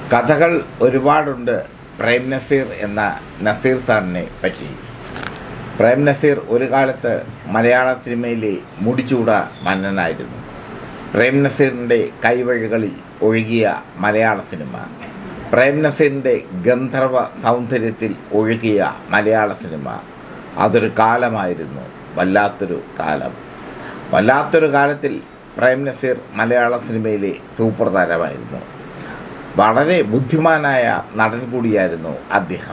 കഥകൾ ഒരുപാടുണ്ട് പ്രേം നസീർ എന്ന നസീർ സാറിനെ പറ്റി പ്രേം നസീർ ഒരു കാലത്ത് മലയാള സിനിമയിലെ മുടിച്ചൂട മന്നനായിരുന്നു പ്രേം നസീറിൻ്റെ കൈവഴികളിൽ ഒഴുകിയ മലയാള സിനിമ പ്രേം നസീറിൻ്റെ ഗന്ധർവ സൗന്ദര്യത്തിൽ ഒഴുകിയ മലയാള സിനിമ അതൊരു കാലമായിരുന്നു വല്ലാത്തൊരു കാലം വല്ലാത്തൊരു കാലത്തിൽ പ്രേം നസീർ മലയാള സിനിമയിലെ സൂപ്പർ താരമായിരുന്നു വളരെ ബുദ്ധിമാനായ നടൻ കൂടിയായിരുന്നു അദ്ദേഹം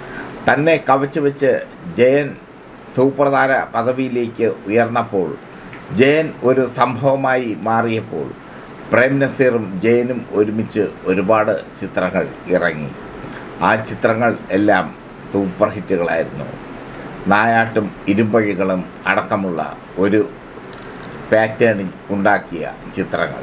തന്നെ കവച്ചു വെച്ച് ജയൻ സൂപ്പർ താര പദവിയിലേക്ക് ഉയർന്നപ്പോൾ ജയൻ ഒരു സംഭവമായി മാറിയപ്പോൾ പ്രേം നസീറും ജയനും ഒരുമിച്ച് ഒരുപാട് ചിത്രങ്ങൾ ഇറങ്ങി ആ ചിത്രങ്ങൾ എല്ലാം സൂപ്പർ ഹിറ്റുകളായിരുന്നു നായാട്ടും ഇരുമ്പഴികളും അടക്കമുള്ള ഒരു പാറ്റേണിൽ ഉണ്ടാക്കിയ ചിത്രങ്ങൾ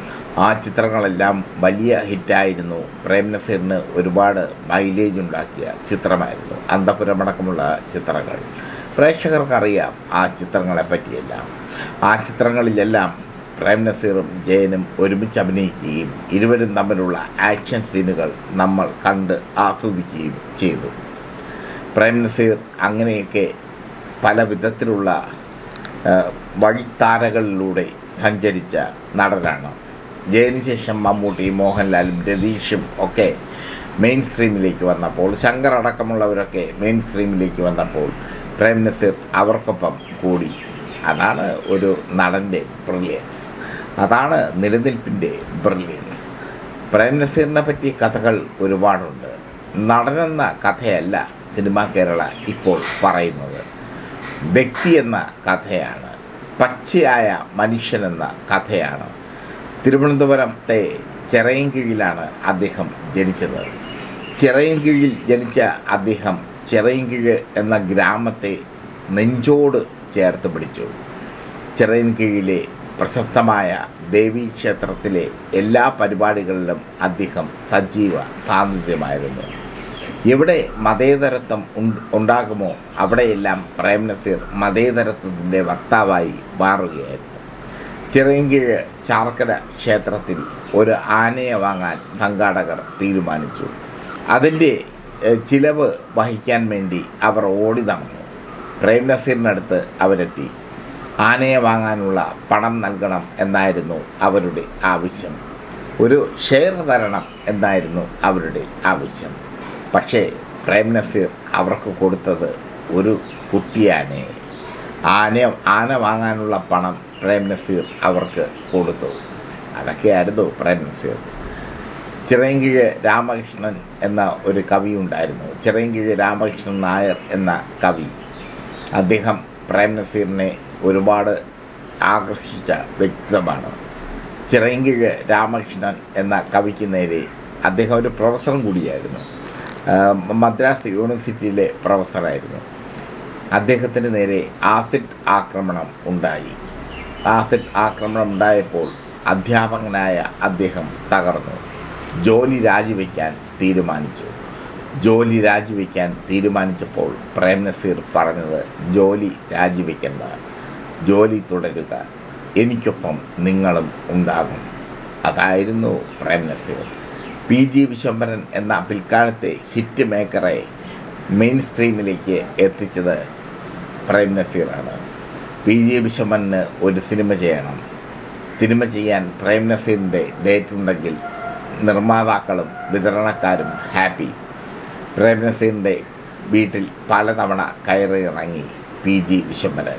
ആ ചിത്രങ്ങളെല്ലാം വലിയ ഹിറ്റായിരുന്നു പ്രേം നസീറിന് ഒരുപാട് മൈലേജ് ഉണ്ടാക്കിയ ചിത്രമായിരുന്നു അന്തപുരമടക്കമുള്ള ചിത്രങ്ങൾ പ്രേക്ഷകർക്കറിയാം ആ ചിത്രങ്ങളെ പറ്റിയെല്ലാം ആ ചിത്രങ്ങളിലെല്ലാം പ്രേം നസീറും ജയനും ഒരുമിച്ച് അഭിനയിക്കുകയും ഇരുവരും തമ്മിലുള്ള ആക്ഷൻ സീനുകൾ നമ്മൾ കണ്ട് ആസ്വദിക്കുകയും ചെയ്തു പ്രേം നസീർ അങ്ങനെയൊക്കെ പല വിധത്തിലുള്ള ആ, വഴിത്താരകളിലൂടെ സഞ്ചരിച്ച നടനാണ് ജയന് ശേഷം മമ്മൂട്ടി മോഹൻലാലും രതീഷും ഒക്കെ മെയിൻ സ്ട്രീമിലേക്ക് വന്നപ്പോൾ ശങ്കർ അടക്കമുള്ളവരൊക്കെ മെയിൻ സ്ട്രീമിലേക്ക് വന്നപ്പോൾ പ്രേം നസീർ അവർക്കൊപ്പം കൂടി അതാണ് ഒരു നടൻ്റെ ബ്രില്യൻസ് അതാണ് നിലനിൽപ്പിൻ്റെ ബ്രില്യൻസ് പ്രേം നസീറിനെ പറ്റി കഥകൾ ഒരുപാടുണ്ട് നടനെന്ന കഥയല്ല സിനിമ കേരള ഇപ്പോൾ പറയുന്നത് വ്യക്തി എന്ന കഥയാണ് പച്ചയായ മനുഷ്യനെന്ന കഥയാണ് തിരുവനന്തപുരത്തെ ചിറയൻകീഴിലാണ് അദ്ദേഹം ജനിച്ചത് ചിറയൻകീഴിൽ ജനിച്ച അദ്ദേഹം ചിറയൻകീഴ് എന്ന ഗ്രാമത്തെ നെഞ്ചോട് ചേർത്ത് പിടിച്ചു ചിറയൻകീഴിലെ പ്രശസ്തമായ ദേവീ ക്ഷേത്രത്തിലെ എല്ലാ പരിപാടികളിലും അദ്ദേഹം സജീവ സാന്നിധ്യമായിരുന്നു എവിടെ മതേതരത്വം ഉൺ- ഉണ്ടാകുമോ അവിടെയെല്ലാം പ്രേം നസീർ മതേതരത്വത്തിൻ്റെ വക്താവായി മാറുകയായിരുന്നു ചിറയൻകീഴ് ശാർക്കര ക്ഷേത്രത്തിൽ ഒരു ആനയെ വാങ്ങാൻ സംഘാടകർ തീരുമാനിച്ചു അതിൻ്റെ ഏഹ്, ചിലവ് വഹിക്കാൻ വേണ്ടി അവർ ഓടി നടന്നു പ്രേം നസീറിനടുത്ത് അവരെത്തി ആനയെ വാങ്ങാനുള്ള പണം നൽകണം എന്നായിരുന്നു അവരുടെ ആവശ്യം ഒരു ഷെയർ തരണം എന്നായിരുന്നു അവരുടെ ആവശ്യം പക്ഷേ പ്രേം നസീർ അവർക്ക് കൊടുത്തത് ഒരു കുട്ടിയാനയെ ആന ആന വാങ്ങാനുള്ള പണം പ്രേം നസീർ അവർക്ക് കൊടുത്തു അതൊക്കെയായിരുന്നു പ്രേം നസീർ ചിറയൻകീഴ് രാമകൃഷ്ണൻ എന്ന ഒരു കവി ഉണ്ടായിരുന്നു ചിറയൻകീഴ് രാമകൃഷ്ണൻ നായർ എന്ന കവി അദ്ദേഹം പ്രേം നസീറിനെ ഒരുപാട് ആകർഷിച്ച വ്യക്തിത്വമാണ് ചിറയൻകീഴ് രാമകൃഷ്ണൻ എന്ന കവിക്ക് നേരെ അദ്ദേഹം ഒരു പ്രൊഫസറും കൂടിയായിരുന്നു ആ, മദ്രാസ് യൂണിവേഴ്സിറ്റിയിലെ പ്രൊഫസറായിരുന്നു അദ്ദേഹത്തിന് നേരെ ആസിഡ് ആക്രമണം ഉണ്ടായി ആസിഡ് ആക്രമണം ഉണ്ടായപ്പോൾ അധ്യാപകനായ അദ്ദേഹം തകർന്നു ജോലി രാജിവെക്കാൻ തീരുമാനിച്ചു ജോലി രാജിവെക്കാൻ തീരുമാനിച്ചപ്പോൾ പ്രേം നസീർ പറഞ്ഞത് ജോലി രാജിവെക്കേണ്ട ജോലി തുടരുക എനിക്കൊപ്പം നിങ്ങളും ഉണ്ടാകും അതായിരുന്നു പ്രേം നസീർ പി ജി വിശ്വംഭരൻ എന്ന പിൽക്കാലത്തെ ഹിറ്റ് മേക്കറെ മെയിൻ സ്ട്രീമിലേക്ക് എത്തിച്ചത് പ്രേം നസീറാണ് പി ജി വിശ്വംഭരന് ഒരു സിനിമ ചെയ്യണം സിനിമ ചെയ്യാൻ പ്രേം നസീറിൻ്റെ ഡേറ്റ് ഉണ്ടെങ്കിൽ നിർമ്മാതാക്കളും വിതരണക്കാരും ഹാപ്പി പ്രേം നസീറിൻ്റെ വീട്ടിൽ പലതവണ കയറി ഇറങ്ങി പി ജി വിശ്വംഭരൻ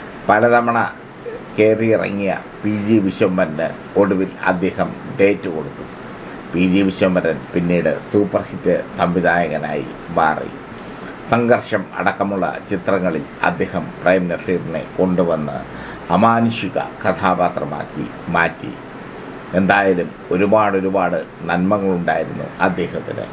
പലതവണ കയറി ഇറങ്ങിയ പി ജി വിശ്വംഭരന് ഒടുവിൽ അദ്ദേഹം ഡേറ്റ് കൊടുത്തു പി ജി വിശ്വംഭരൻ പിന്നീട് സൂപ്പർ ഹിറ്റ് സംവിധായകനായി മാറി സംഘർഷം അടക്കമുള്ള ചിത്രങ്ങളിൽ അദ്ദേഹം പ്രേം നസീറിനെ കൊണ്ടുവന്ന് അമാനുഷിക കഥാപാത്രമാക്കി മാറ്റി എന്തായാലും ഒരുപാട് ഒരുപാട് നന്മകളുണ്ടായിരുന്നു അദ്ദേഹത്തിന്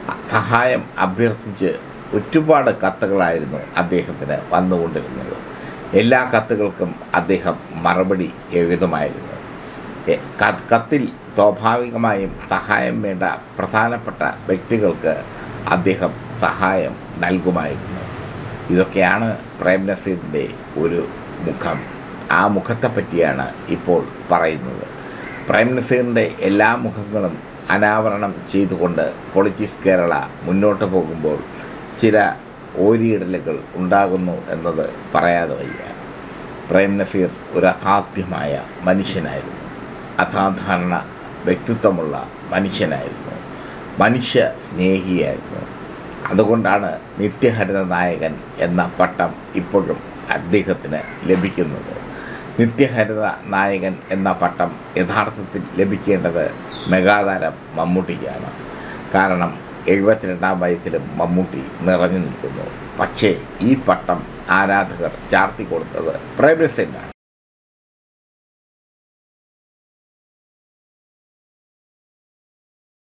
സഹായം അഭ്യർത്ഥിച്ച് ഒരുപാട് കത്തുകളായിരുന്നു അദ്ദേഹത്തിന് വന്നുകൊണ്ടിരുന്നത് എല്ലാ കത്തുകൾക്കും അദ്ദേഹം മറുപടി എഴുതുമായിരുന്നു എ, ക- കത്തിൽ സ്വാഭാവികമായും സഹായം വേണ്ട പ്രധാനപ്പെട്ട വ്യക്തികൾക്ക് അദ്ദേഹം സഹായം നൽകുമായിരുന്നു ഇതൊക്കെയാണ് പ്രേം നസീറിൻ്റെ ഒരു മുഖം ആ മുഖത്തെ പറ്റിയാണ് ഇപ്പോൾ പറയുന്നത് പ്രേം നസീറിൻ്റെ എല്ലാ മുഖങ്ങളും അനാവരണം ചെയ്തുകൊണ്ട് പൊളിറ്റിക്സ് കേരള മുന്നോട്ട് പോകുമ്പോൾ ചില ഓരിയിടലുകൾ ഉണ്ടാകുന്നു എന്നത് പറയാതെ വയ്യ പ്രേം നസീർ ഒരു അസാധ്യമായ മനുഷ്യനായിരുന്നു അസാധാരണ വ്യക്തിത്വമുള്ള മനുഷ്യനായിരുന്നു മനുഷ്യ സ്നേഹിയായിരുന്നു അതുകൊണ്ടാണ് നിത്യഹരിത നായകൻ എന്ന പട്ടം ഇപ്പോഴും അദ്ദേഹത്തിന് ലഭിക്കുന്നത് നിത്യഹരിത നായകൻ എന്ന പട്ടം യഥാർത്ഥത്തിൽ ലഭിക്കേണ്ടത് മെഗാതാരം മമ്മൂട്ടിക്കാണ് കാരണം എഴുപത്തിരണ്ടാം വയസ്സിലും മമ്മൂട്ടി നിറഞ്ഞു നിൽക്കുന്നു പക്ഷേ ഈ പട്ടം ആരാധകർ ചാർത്തി കൊടുത്തത് പ്രേംനസീറിനാണ്